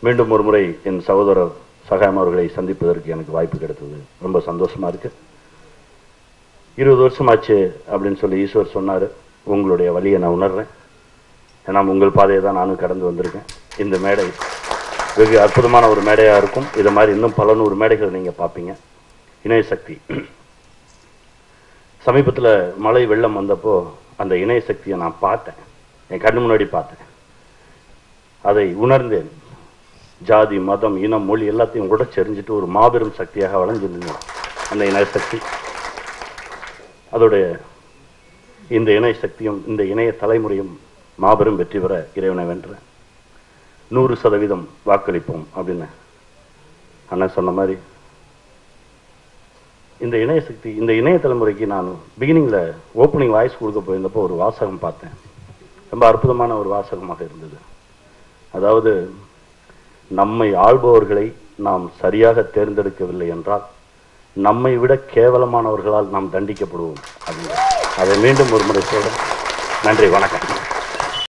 மீண்டும் ஒரு முறை என் சகோதரர் சகாயம் அவர்களை சந்திப்பதற்கு எனக்கு வாய்ப்பு கிடைத்தது ரொம்ப சந்தோஷமா இருக்கு இருபது வருஷமாச்சு அப்படின்னு சொல்லி ஈஸ்வர் சொன்னார் உங்களுடைய வழியை நான் உணர்றேன் ஏன்னா உங்கள் பாதையை தான் நானும் கடந்து வந்திருக்கேன் இந்த மேடை வெகு அற்புதமான ஒரு மேடையாக இருக்கும் இதை மாதிரி இன்னும் பல நூறு மேடைகள் நீங்கள் பார்ப்பீங்க இணைய சக்தி சமீபத்தில் மழை வெள்ளம் வந்தப்போ அந்த இணைய சக்தியை நான் பார்த்தேன் என் கண்ணு முன்னாடி பார்த்தேன் அதை உணர்ந்தேன் ஜாதி மதம் இனம் மொழி எல்லாத்தையும் உடச்செறிஞ்சிட்டு ஒரு மாபெரும் சக்தியாக வளைஞ்சிருந்தேன் அந்த இணைய சக்தி அதோடைய இந்த இணைய சக்தியும் இந்த இணைய தலைமுறையும் மாபெரும் வெற்றி பெற இறைவனை வென்றேன் நூறு சதவீதம் வாக்களிப்போம் அப்படின்னு அண்ணன் சொன்ன மாதிரி இந்த இணைய சக்தி இந்த இணைய தலைமுறைக்கு நான் பிகினிங்ல ஓப்பனிங் வாய்ஸ் கொடுக்க போயிருந்தப்போ ஒரு வாசகம் பார்த்தேன் ரொம்ப அற்புதமான ஒரு வாசகமாக இருந்தது அதாவது நம்மை ஆள்பவர்களை நாம் சரியாக தேர்ந்தெடுக்கவில்லை என்றால் நம்மை விட கேவலமானவர்களால் நாம் தண்டிக்கப்படுவோம் அப்படின்னு அதை மீண்டும் ஒரு முறை சொல்றேன் நன்றி வணக்கம்